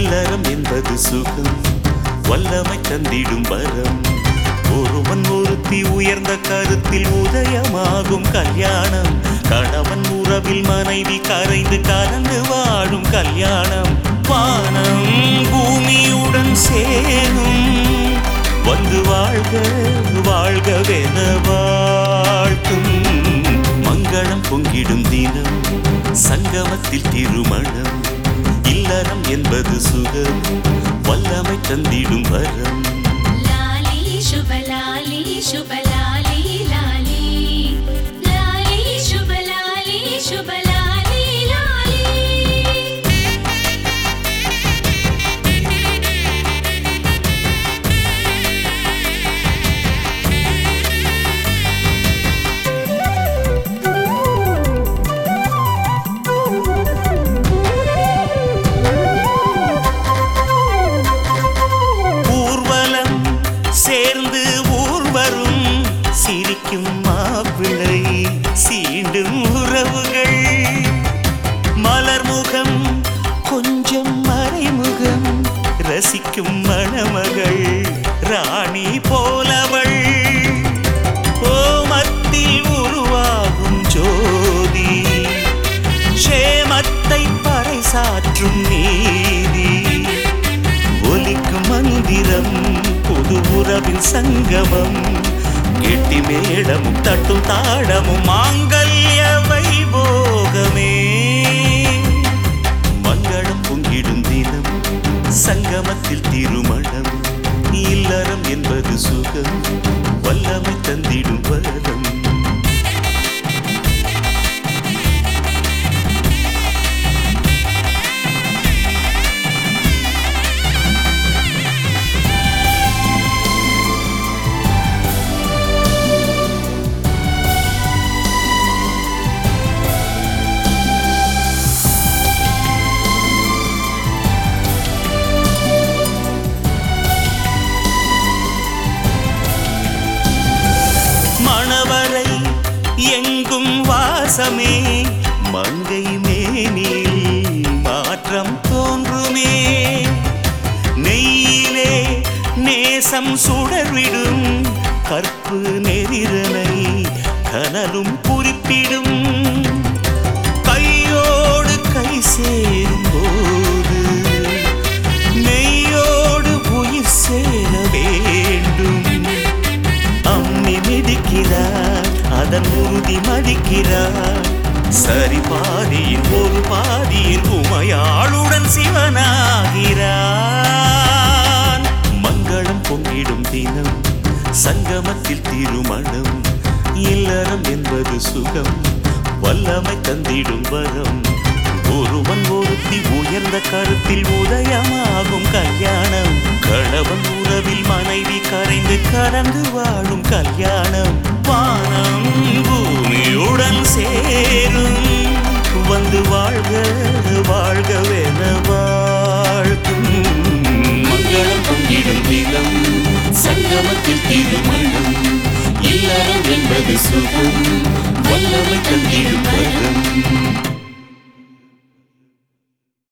இல்லறம் என்பது சுகம் வல்லமை தந்திடும் வரம் ஒருவன் ஒருத்தி உயர்ந்த கருத்தில் உதயமாகும் கல்யாணம் கணவன் உறவில் மனைவி கரைந்து கலந்து வாழும் கல்யாணம் வானம் பூமியுடன் சேரும் வந்து வாழ்க வாழ்கவென வாழ்த்தும் மங்களம் பொங்கிடும் தினம் சங்கமத்தில் திருமணம் இல்லறம் என்பது சுகம் வல்லமை தந்திடும் வரம் लाली शुभ लाली शुभ लाली लाली लाली शुभ लाली शुभ लाली लाली ஊர்வலம் சேர்ந்து ஊர்வரும் சிரிக்கும் மாப்பிள்ளை சீண்டும் உறவுகள் மலர்முகம் கொஞ்சம் மறைமுகம் ரசிக்கும் மணமகள் ராணி போலவள் ஓமத்தில் உருவாகும் ஜோதி க்ஷேமத்தை பறைசாற்றும் நீதி ஒலிக்கும் மந்திரம் புது உறவின் சங்கமம் கெட்டி மேளமும் தட்டும் தாளமும் மாங்கல்ய வைபோகமே மங்களம் பொங்கிடும் தினம் சங்கமத்தில் திருமணம் இல்லறம் என்பது சுகம் வல்லமை தந்திடும் வரம் மணவரை எங்கும் வாசமே மங்கை மேனில் மாற்றம் தோன்றுமே நெய்யிலே நேசம் சுடர்விடும் கற்பு நெறிரனை கனலும் குறிப்பிடும் கையோடு கை சேரும் போது நெய்யோடு உயிர் சேர வேண்டும் அம்மி மிதிக்கிறார் அதன் உறுதி மதிக்கிறார் சரி பாதியில் ஒரு பாதியில் உமையாளுடன் சிவனாகிறான் மங்களம் பொங்கிடும் தினம் சங்கமத்தில் திருமணம் இல்லறம் என்பது சுகம் வல்லமை தந்திடும் வரம் ஒருவன் ஒருத்தி உயர்ந்த கருத்தில் உதயமாகும் கல்யாணம் கணவன் உறவில் மனைவி கரைந்து கலந்து வாழும் கல்யாணம் வானம் பூமியுடன் சேரும் வந்து வாழ்க வாழ்கவென வாழ்த்தும் மங்களம் பொங்கிடும் தினம் சங்கமத்தில் திருமணம் இல்லறம் என்பது சுகம் வல்லமை தந்திடும் வரம்.